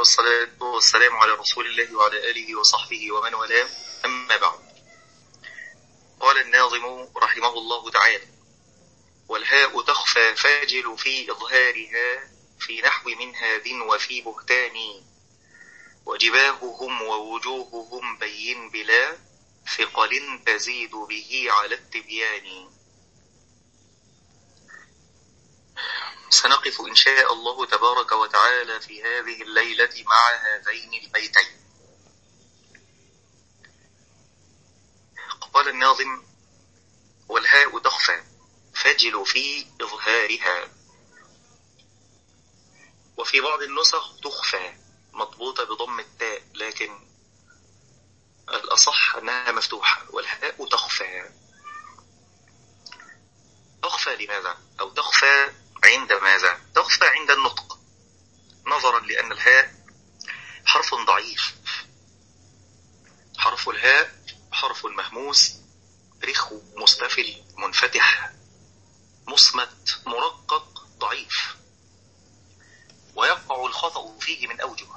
والصلاة والسلام على رسول الله وعلى آله وصحبه ومن والاه أما بعد قال الناظم رحمه الله تعالى والهاء تخفى فاجل في إظهارها في نحو من هاد وفي بهتان وجباههم ووجوههم بين بلا ثقل تزيد به على التبيان سنقف إن شاء الله تبارك وتعالى في هذه الليلة مع هذين البيتين قال الناظم والهاء تخفى فجل في إظهارها وفي بعض النسخ تخفى مضبوطة بضم التاء لكن الأصح أنها مفتوحة والهاء تخفى تخفى لماذا؟ أو تخفى عند ماذا؟ تخفى عند النطق نظرا لأن الهاء حرف ضعيف حرف الهاء حرف مهموس رخو مستفل منفتح مصمت مرقق ضعيف ويقع الخطأ فيه من أوجه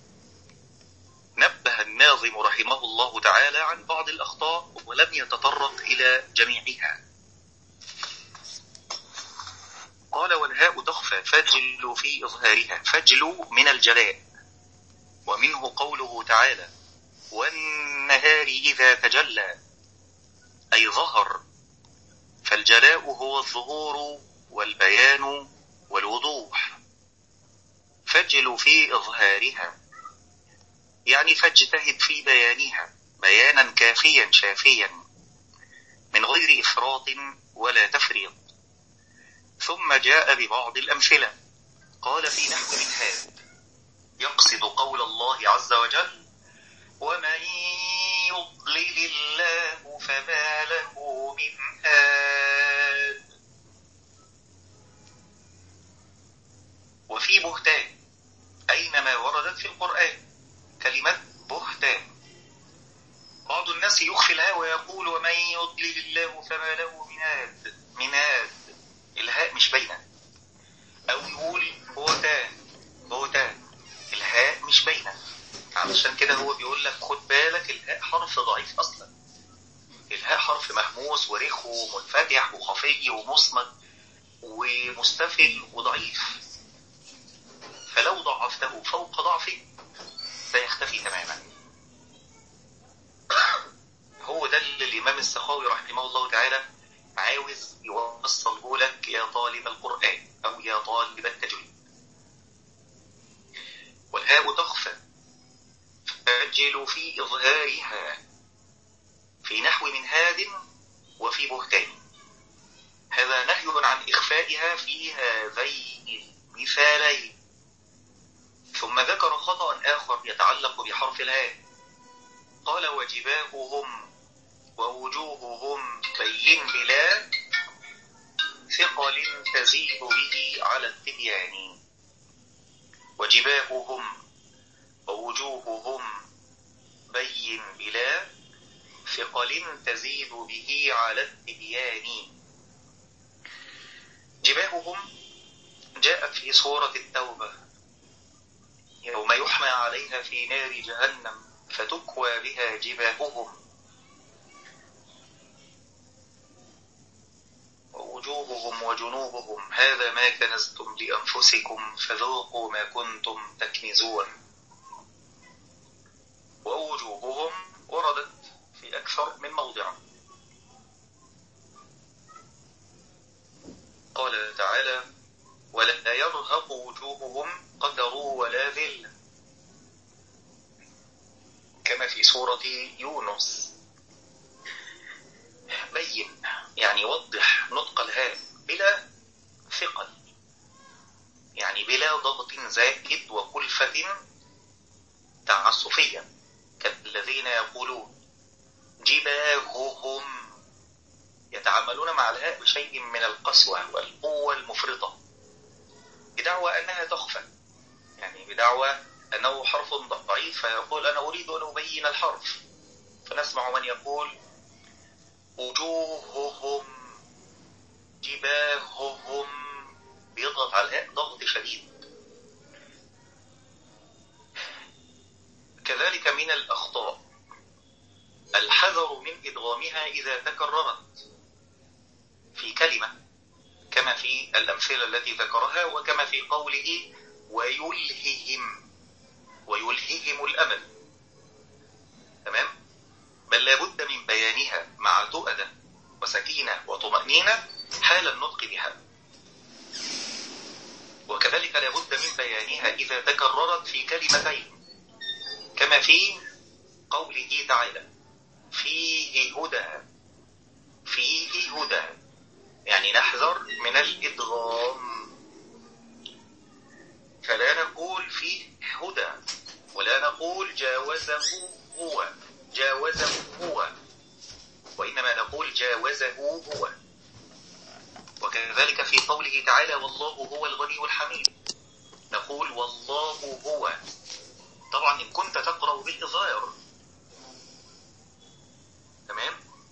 نبه الناظم رحمه الله تعالى عن بعض الأخطاء ولم يتطرق إلى جميعها قال والهاء تخفى فجل في إظهارها فجل من الجلاء ومنه قوله تعالى والنهار إذا تجلى أي ظهر فالجلاء هو الظهور والبيان والوضوح فجل في إظهارها يعني فاجتهد في بيانها بيانا كافيا شافيا من غير إفراط ولا تفريط ثم جاء ببعض الأمثلة قال في نحو من هذا يقصد قول الله عز وجل ومن يضلل الله فما له من هاد وفي بهتان أينما وردت في القرآن كلمة بهتان بعض الناس يخفي الهاء ويقول ومن يضلل الله فما له من هاد من هاد الهاء مش باينة أو يقول بهتان بهتان الهاء مش باينة علشان كده هو بيقول لك خد بالك الهاء حرف ضعيف أصلا الهاء حرف مهموس ورخو ومنفتح وخفي ومصمت ومستفل وضعيف فلو ضعفته فوق ضعفه سيختفي تماما هو ده اللي الإمام السخاوي رحمه الله تعالى عاوز يوصله لك يا طالب القرآن أو يا طالب التجويد والهاء تخفى فأجل في إظهارها في نحو من هاد وفي بهتان هذا نهي عن إخفائها في هذين المثالين ثم ذكر خطأ آخر يتعلق بحرف الهاء قال وجباههم ووجوههم بين بلا ثقل تزيد به على التبيان وجباههم ووجوههم بين بلا ثقل تزيد به على التبيان جباههم جاءت في سورة التوبة يوم يحمى عليها في نار جهنم فتكوى بها جباههم ووجوههم وجنوبهم هذا ما كنزتم لأنفسكم فذوقوا ما كنتم تكنزون ووجوههم وردت في أكثر من موضع قال تعالى ولا يرهق وجوههم قدر ولا ذل كما في سورة يونس بين يعني وضح نطق الهاء بلا ثقل يعني بلا ضغط زائد وكلفة تعسفية كالذين يقولون جباههم يتعاملون مع الهاء بشيء من القسوة والقوة المفرطة بدعوى أنها تخفى يعني بدعوى أنه حرف ضعيف فيقول أنا أريد أن أبين الحرف فنسمع من يقول وجوههم جباههم بيضغط على الهاء ضغط شديد كذلك من الأخطاء الحذر من إدغامها إذا تكررت في كلمة كما في الأمثلة التي ذكرها وكما في قوله ويلههم ويلههم الأمل تمام بل لابد من بيانها مع تؤدة وسكينة وطمأنينة حال النطق بها وكذلك لابد من بيانها إذا تكررت في كلمتين كما في قوله تعالى فيه هدى فيه هدى يعني نحذر من الإدغام فلا نقول فيه هدى ولا نقول جاوزه هو جاوزه هو وإنما نقول جاوزه هو وكذلك في قوله تعالى والله هو الغني الحميد نقول والله هو طبعا إن كنت تقرأ بالإظهار تمام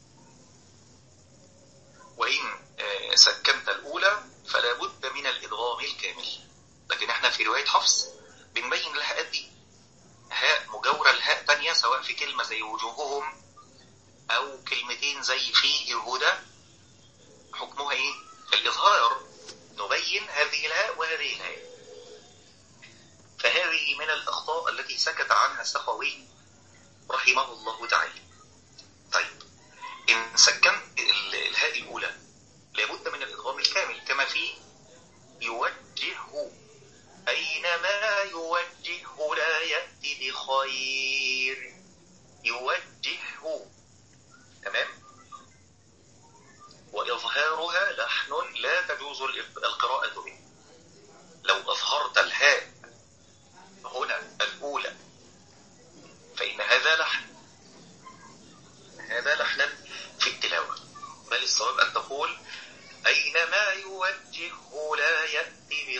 وإن سكنت الأولى فلا بد من الإدغام الكامل لكن احنا في رواية حفص بنبين الهاء دي هاء مجاورة لهاء تانية سواء في كلمة زي وجوههم أو كلمتين زي فيه هدى حكمها إيه؟ الإظهار نبين هذه الهاء وهذه الهاء فهذه من الأخطاء التي سكت عنها السخاوي رحمه الله تعالى طيب إن سكنت الهاء الأولى لابد من الإدغام الكامل كما في يوجهه أينما يوجهه لا يأتي بخير يوجهه تمام وإظهارها لحن لا تجوز القراءة به لو أظهرت الهاء هنا الأولى فإن هذا لحن هذا لحنا في التلاوة بل الصواب أن تقول أينما يوجهه لا يأتي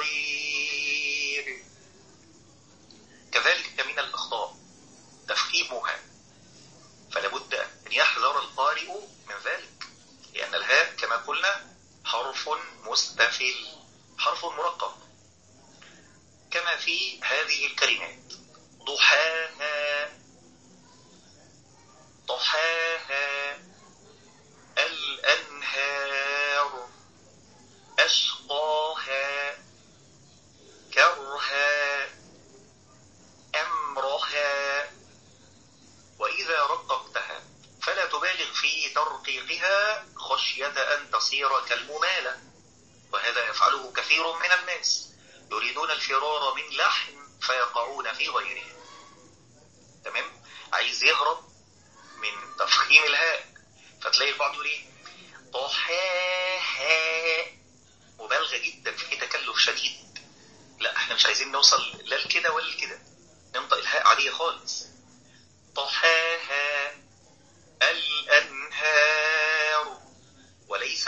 بخير كذلك من الأخطاء تفخيمها فلا بد أن يحذر القارئ من ذلك لأن الهاء كما قلنا حرف مستفل حرف مرقب كما في هذه الكلمات ضحاها ضحاها الأنهار أشقاها كرها أمرها وإذا رققتها فلا تبالغ في ترقيقها خشية أن تصير كالممالة وهذا يفعله كثير من الناس يريدون الفرار من لحن فيقعون في غيره تمام عايز يهرب من تفخيم الهاء فتلاقي البعض يقول ايه طحاها مبالغه جدا في تكلف شديد لا احنا مش عايزين نوصل لا لكده ولا لكده ننطق الهاء عاديه خالص طحاها الانهار وليس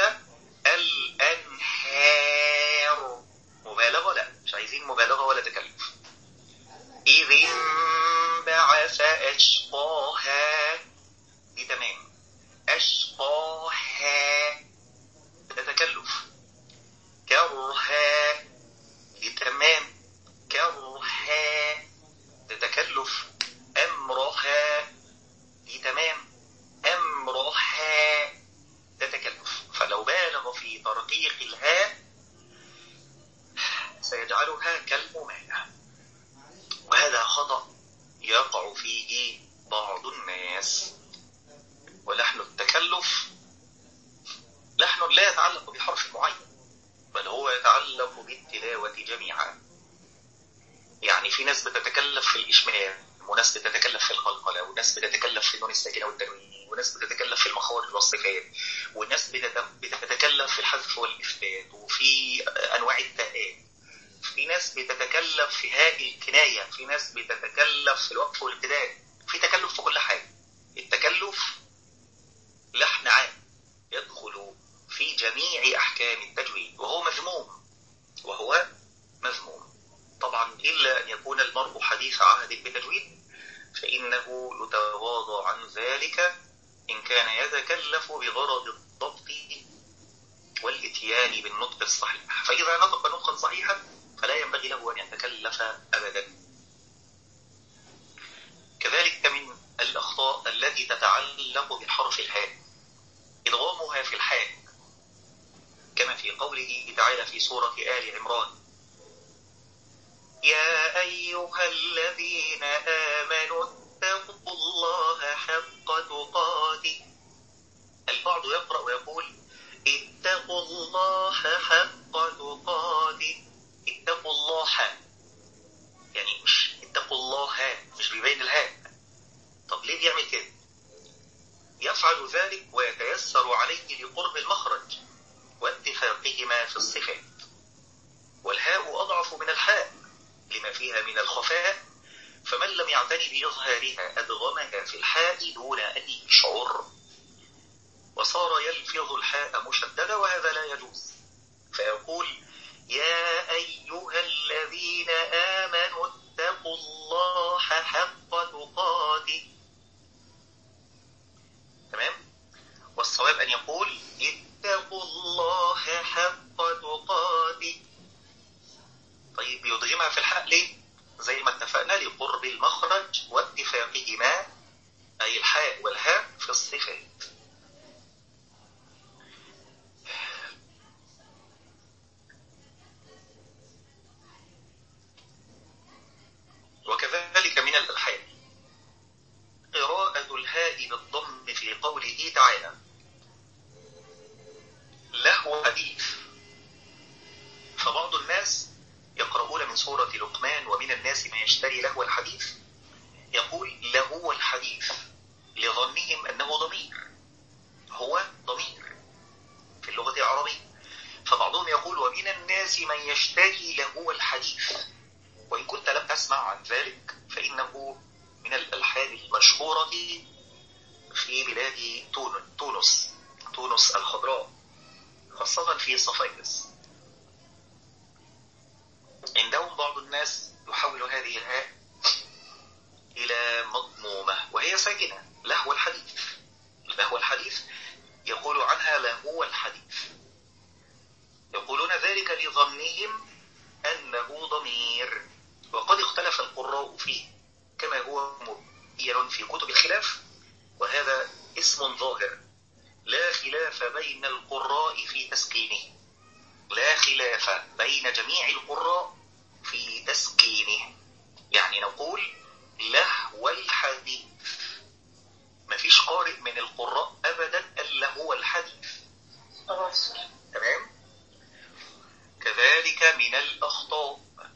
الانهار مبالغه لا مش عايزين مبالغه ولا تكلف إذ انبعث أشقاها دي تمام أشقاها ده تكلف كرها دي تمام كرها ده تكلف أمرها دي تمام أمرها ده تكلف فلو بالغ في ترقيق الهاء سيجعلها كالممانعة وهذا خطأ يقع فيه بعض الناس ولحن التكلف لحن لا يتعلق بحرف معين بل هو يتعلق بالتلاوة جميعا يعني في ناس بتتكلف في الإشمام وناس بتتكلف في القلقلة وناس بتتكلف في النون الساكنة والتنوين وناس بتتكلف في المخارج والصفات وناس بتتكلف في الحذف والإثبات وفي أنواع التاءات في ناس بتتكلف في هاء الكناية في ناس بتتكلف في الوقف والابتداء في تكلف في كل حاجة التكلف لحن عام يدخل في جميع أحكام التجويد وهو مذموم وهو مذموم طبعا إلا أن يكون المرء حديث عهد بتجويد فإنه يتواضع عن ذلك إن كان يتكلف بغرض الضبط والإتيان بالنطق الصحيح فإذا نطق نطقا صحيحا فلا ينبغي له أن يتكلف أبدا التي تتعلق بحرف الهاء إدغامها في الحاء كما في قوله تعالى في سورة آل عمران يا أيها الذين آمنوا اتقوا الله حق تقاته البعض يقرأ ويقول اتقوا الله حق تقاته اتقوا الله يعني مش اتقوا الله مش بيبين الهاء طب ليه بيعمل كده يفعل ذلك ويتيسر عليه لقرب المخرج واتفاقهما في الصفات والهاء أضعف من الحاء لما فيها من الخفاء فمن لم يعتني بإظهارها أدغمها في الحاء دون أن يشعر وصار يلفظ الحاء مشددة وهذا لا يجوز فيقول يا أيها الذين آمنوا اتقوا الله حق تقاته تمام والصواب أن يقول اتقوا الله حق تقاته طيب يدغمها في الحق ليه زي ما اتفقنا لقرب المخرج واتفاقهما أي الحاء والهاء في الصفات وكذلك من الألحان قراءة الهاء بالضم في قوله تعالى له حديث فبعض الناس يقرؤون من سورة لقمان ومن الناس من يشتري له الحديث يقول له الحديث لظنهم أنه ضمير هو ضمير في اللغة العربية فبعضهم يقول ومن الناس من يشتري له الحديث وإن كنت لم أسمع عن ذلك فإنه من الألحان المشهورة في بلاد تونس تونس الخضراء خاصة في صفاقس عندهم بعض الناس يحول هذه الهاء إلى مضمومة وهي ساكنة لهو الحديث لهو الحديث يقول عنها لهو الحديث يقولون ذلك لظنهم أنه ضمير وقد اختلف القراء فيه كما هو مبين في كتب الخلاف وهذا اسم ظاهر لا خلاف بين القراء في تسكينه لا خلاف بين جميع القراء في تسكينه يعني نقول لهو الحديث مفيش قارئ من القراء أبدا إلا هو الحديث تمام كذلك من الأخطاء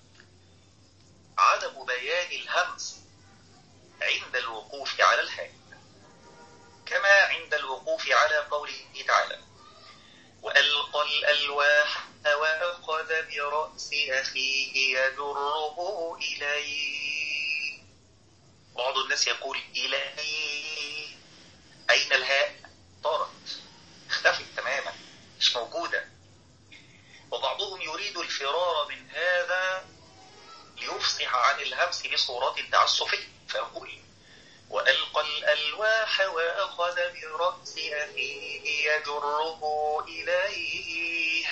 عدم بيان الهمس عند الوقوف على الهاء كما عند الوقوف على قوله تعالى وألقى الألواح وأخذ برأس أخيه يجره إليه بعض الناس يقول إليه أين الهاء طارت اختفت تماما مش موجودة وبعضهم يريد الفرار من هذا ليفصح عن الهمس بصورة تعسفية فيقول وألقى الألواح وأخذ برأس أخيه يجره إليه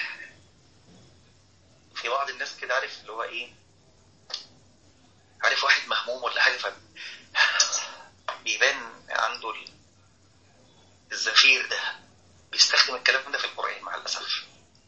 في بعض الناس كده عارف اللي هو إيه عارف واحد مهموم ولا حاجة ف بيبان عنده الزفير ده بيستخدم الكلام ده في القرآن مع الأسف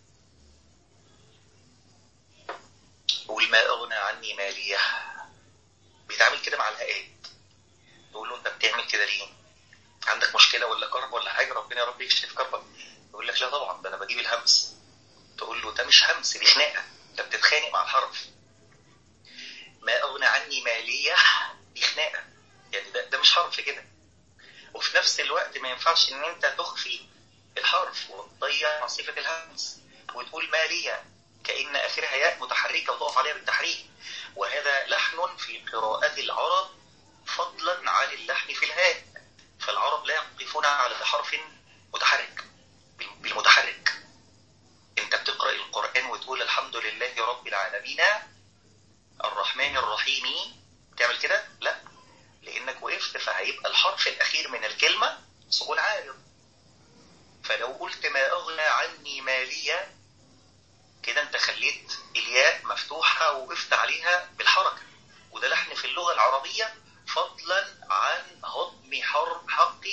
قول ما أغنى عني مالية بيتعامل كده مع الهاءات تقول له انت بتعمل كده ليه عندك مشكلة ولا كرب ولا حاجة ربنا يا رب يكشف كربك يقول لك لا طبعا ده انا بجيب الهمس تقول له ده مش همس دي خناقة ده بتتخانق مع الحرف ما اغنى عني مالية دي خناقة يعني ده, ده مش حرف كده وفي نفس الوقت ما ينفعش ان انت تخفي الحرف وتضيع صفة الهمس وتقول مالية كأن آخرها ياء متحركة وتقف عليها بالتحريك وهذا لحن في قراءة العرب فضلا عن اللحن في الهاء فالعرب لا يقفون على حرف متحرك بالمتحرك انت بتقرأ القرآن وتقول الحمد لله رب العالمين الرحمن الرحيم تعمل كده لا لانك وقفت فهيبقى الحرف الاخير من الكلمة سكون عارض فلو قلت ما اغنى عني مالية كده انت خليت الياء مفتوحة ووقفت عليها بالحركة وده لحن في اللغة العربية فضلا عن هضم حق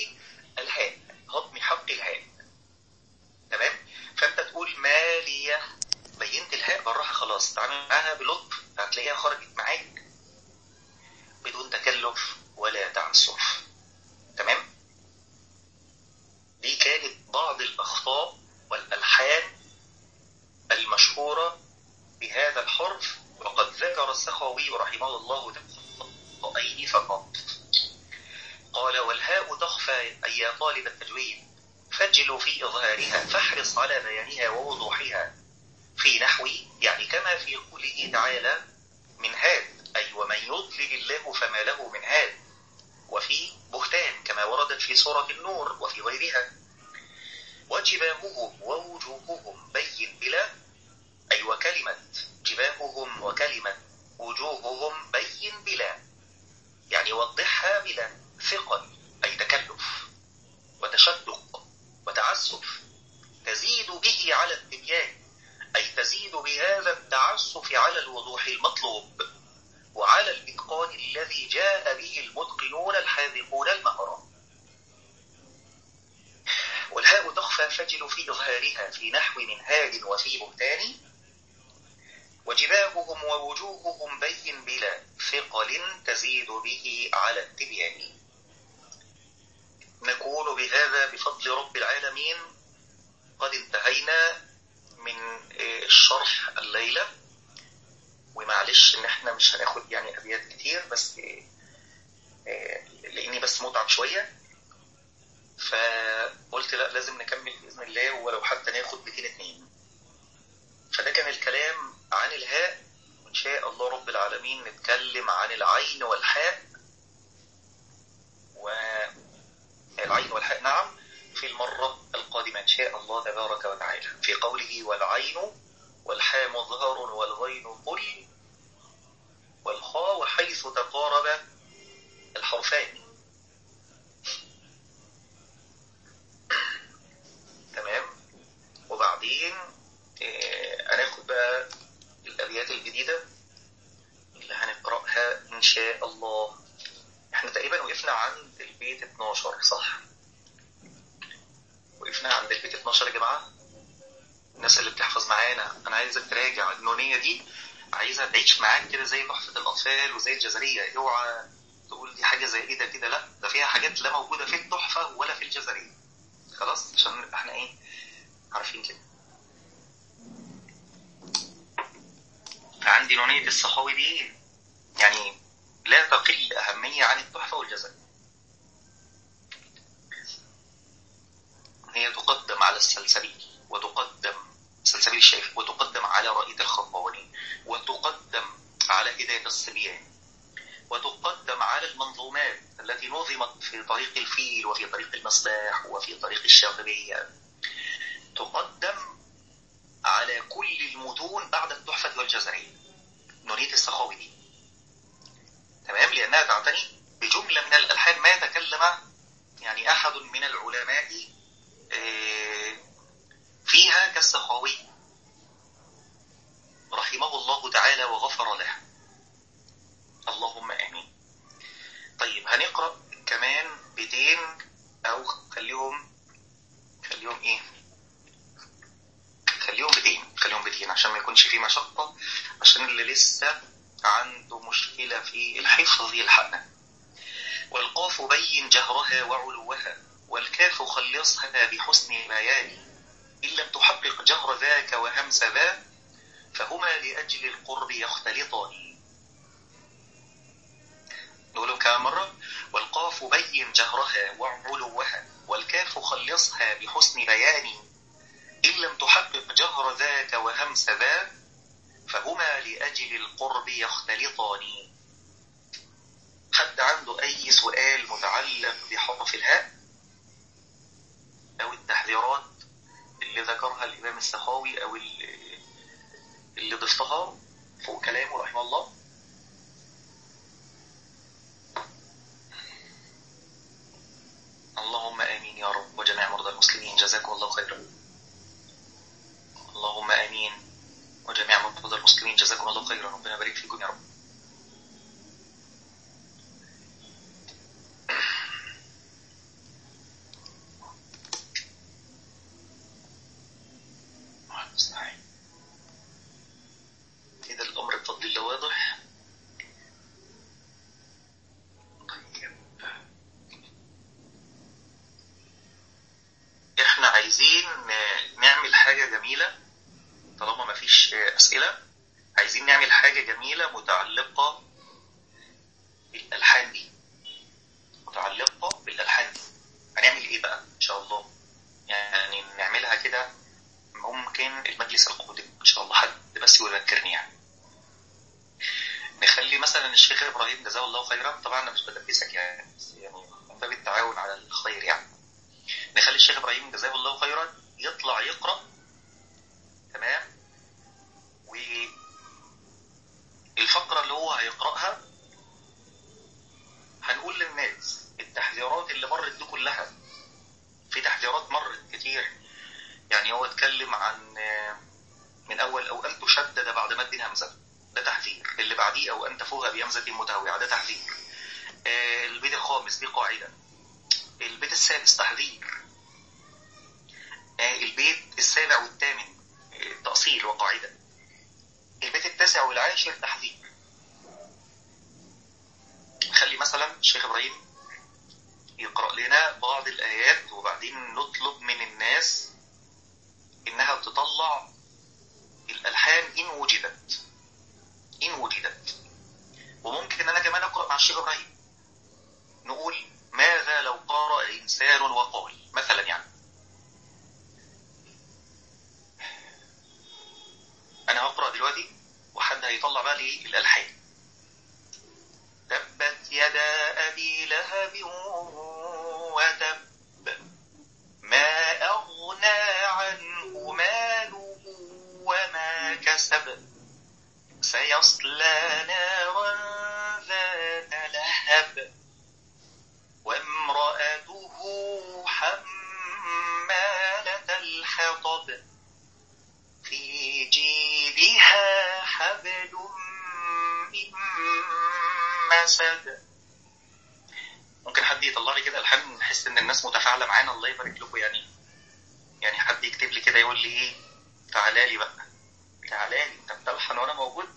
تخفى أي يا طالب التجويد فجل في إظهارها فاحرص على بيانها ووضوحها في نحو يعني كما في قوله تعالى من هاد أي ومن يضلل الله فما له من هاد وفي بهتان كما وردت في سورة النور وفي غيرها وجباههم ووجوههم بين بلا أي وكلمة جباههم وكلمة وجوههم بين بلا يعني وضحها بلا ثقل أي تكلف وتشدق وتعسف تزيد به على التبيان أي تزيد بهذا التعسف على الوضوح المطلوب وعلى الإتقان الذي جاء به المتقنون الحاذقون المهرة والهاء تخفى فجل في إظهارها في نحو من هاد وفي بهتان وجباههم ووجوههم بين بلا ثقل تزيد به على التبيان نكون بهذا بفضل رب العالمين قد انتهينا من الشرح الليلة ومعلش ان احنا مش هناخد يعني ابيات كتير بس لاني بس متعب شوية فقلت لا لازم نكمل بإذن الله ولو حتى ناخد بيتين اتنين فده كان الكلام عن الهاء وإن شاء الله رب العالمين نتكلم عن العين والحاء والعين والحاء نعم في المرة القادمة إن شاء الله تبارك وتعالى في قوله والعين والحاء مظهر والغين قل والخاء وحيث تقارب الحرفان تمام وبعدين هناخد بقى الأبيات الجديدة اللي هنقرأها إن شاء الله احنا تقريبا وقفنا عند البيت 12 صح وقفنا عند البيت 12 يا جماعة الناس اللي بتحفظ معانا أنا عايزك تراجع النونية دي عايزها تعيش معاك كده زي تحفة الأطفال وزي الجزرية اوعى تقول دي حاجة زي ايه ده كده لا ده فيها حاجات لا موجودة في التحفة ولا في الجزرية خلاص عشان نبقى احنا ايه عارفين كده عندي نونية الصحاوي دي يعني لا تقل أهمية عن التحفة والجزرية هي تقدم على السلسبيل وتقدم سلسبيل الشيخ وتقدم على رائد الخطاباني وتقدم على هداية الصبيان وتقدم على المنظومات التي نظمت في طريق الفيل وفي طريق المصباح وفي طريق الشاطبية تقدم على كل المتون بعد التحفة والجزرية نونية السخاوي دي تمام لأنها تعتني بجملة من الألحان ما تكلم يعني أحد من العلماء فيها كالسخاوي رحمه الله تعالى وغفر له اللهم آمين طيب هنقرأ كمان بيتين أو خليهم خليهم إيه خليهم بيتين خليهم بيتين عشان ما يكونش فيه مشقة عشان اللي لسه عنده مشكلة في الحفظ يلحقنا والقاف بين جهرها وعلوها والكاف خلصها بحسن بيان إن لم تحقق جهر ذاك وهمس ذا فهما لأجل القرب يختلطان نقولهم كمان مرة والقاف بين جهرها وعلوها والكاف خلصها بحسن بيان إن لم تحقق جهر ذاك وهمس ذا فهما لأجل القرب يختلطان حد عنده أي سؤال متعلق بحرف الهاء أو التحذيرات اللي ذكرها الإمام السخاوي أو اللي, اللي ضفتها فوق كلامه رحمه الله اللهم آمين يا رب وجميع مرضى المسلمين جزاكم الله خيرا اللهم آمين وجميع مرضى المسلمين جزاكم الله خيرا ربنا يبارك فيكم يا رب كده الأمر بفضل الله واضح احنا عايزين نعمل حاجة جميلة طالما ما فيش أسئلة عايزين نعمل حاجة جميلة متعلقة بالألحان دي متعلقة بالألحان دي ابراهيم جزاه الله خيرا طبعا انا مش بدبسك يعني بس يعني من باب التعاون على الخير يعني نخلي الشيخ ابراهيم جزاه الله خيرا يطلع يقرا تمام والفقره اللي هو هيقراها هنقول للناس التحذيرات اللي مرت دي كلها في تحذيرات مرت كتير يعني هو اتكلم عن من اول او ان تشدد بعد مد همزه ده تحذير اللي بعديه او ان تفوها بهمزه متهوعه ده تحذير البيت الخامس دي قاعده البيت السادس تحذير البيت السابع والثامن تأصيل وقاعدة البيت التاسع والعاشر تحذير خلي مثلا الشيخ إبراهيم يقرأ لنا بعض الآيات وبعدين نطلب من الناس إنها تطلع الألحان إن وجدت إن وجدت وممكن أنا كمان أقرأ مع الشيخ إبراهيم نقول ماذا لو قرأ إنسان وقال مثلا يعني أنا هقرأ دلوقتي وحد هيطلع بقى لي الألحان تبت يدا أبي لهب وتب ما أغنى عنه ماله وما كسب سيصلى نارا ذات لهب وامرأته حمالة الحطب في جيدها حبل من مسد ممكن حد يطلع لي كده الحان نحس ان الناس متفاعله معانا الله يبارك لكم يعني يعني حد يكتب لي كده يقول لي ايه تعالى لي بقى تعالى لي انت بتلحن وانا موجود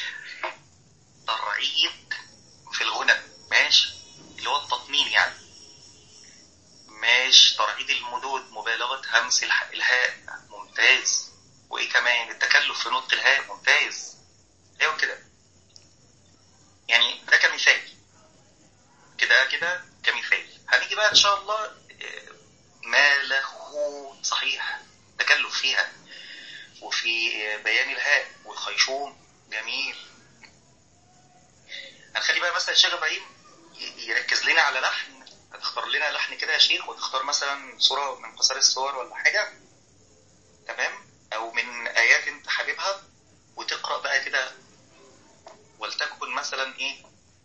ترعيد في الغنى ماشي اللي هو التطمين يعني ماشي ترعيد المدود مبالغه همس الهاء ممتاز وايه كمان التكلف في نطق الهاء ممتاز ايوه كده يعني ده كمثال كده كده كمثال هنيجي بقى ان شاء الله ما له صحيح تكلف فيها وفي بيان الهاء والخيشوم جميل هنخلي بقى مثلا الشيخ ابراهيم يركز لنا على لحن هتختار لنا لحن كده يا شيخ وتختار مثلا صورة من قصار الصور ولا حاجة تمام او من ايات انت حاببها وتقرا بقى كده ولتكن مثلا ايه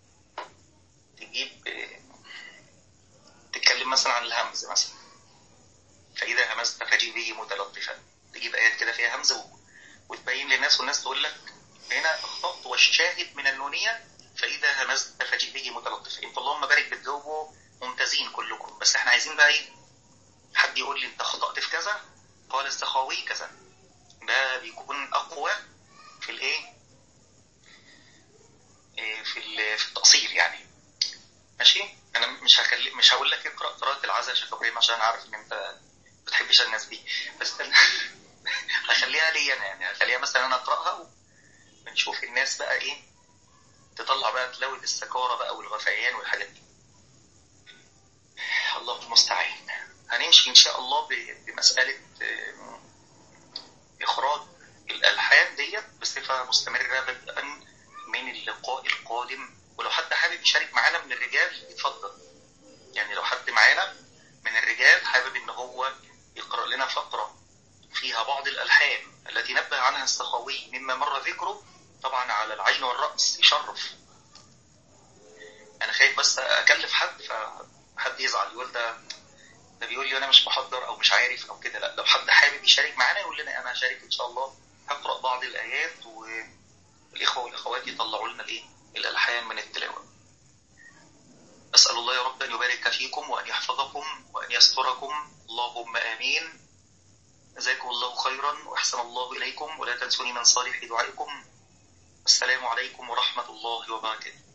تجيب إيه تتكلم مثلا عن الهمز مثلا فاذا همزت فجيب به متلطفا تجيب ايات كده فيها همز وتبين للناس والناس تقول لك هنا اخطات والشاهد من النونيه فاذا همزت فجيب به متلطفا انتوا اللهم بارك بتجاوبوا ممتازين كلكم بس احنا عايزين بقى ايه حد يقول لي انت اخطات في كذا قال السخاوي كذا ده بيكون اقوى في الايه في في التقصير يعني ماشي انا مش هكلم مش هقول لك اقرا قراءه العزاء يا شيخ ابراهيم عشان عارف ان انت ما بتحبش الناس دي بس هخليها لي انا يعني هخليها مثلا انا اقراها ونشوف الناس بقى ايه تطلع بقى تلاوه السكاره بقى والغثيان والحاجات دي الله المستعان هنمشي ان شاء الله بمساله إخراج الألحان ديت بصفة مستمرة بدءا من اللقاء القادم ولو حد حابب يشارك معانا من الرجال يتفضل يعني لو حد معانا من الرجال حابب إن هو يقرأ لنا فقرة فيها بعض الألحان التي نبه عنها السخاوي مما مر ذكره طبعا على العين والرأس يشرف أنا خايف بس أكلف حد فحد يزعل يقول ده ده بيقول لي انا مش محضر او مش عارف او كده لا لو حد حابب يشارك معانا يقول لنا انا هشارك ان شاء الله هقرا بعض الايات والاخوه والاخوات يطلعوا لنا الايه الالحان من التلاوه اسال الله يا رب ان يبارك فيكم وان يحفظكم وان يستركم اللهم امين جزاكم الله خيرا واحسن الله اليكم ولا تنسوني من صالح دعائكم السلام عليكم ورحمه الله وبركاته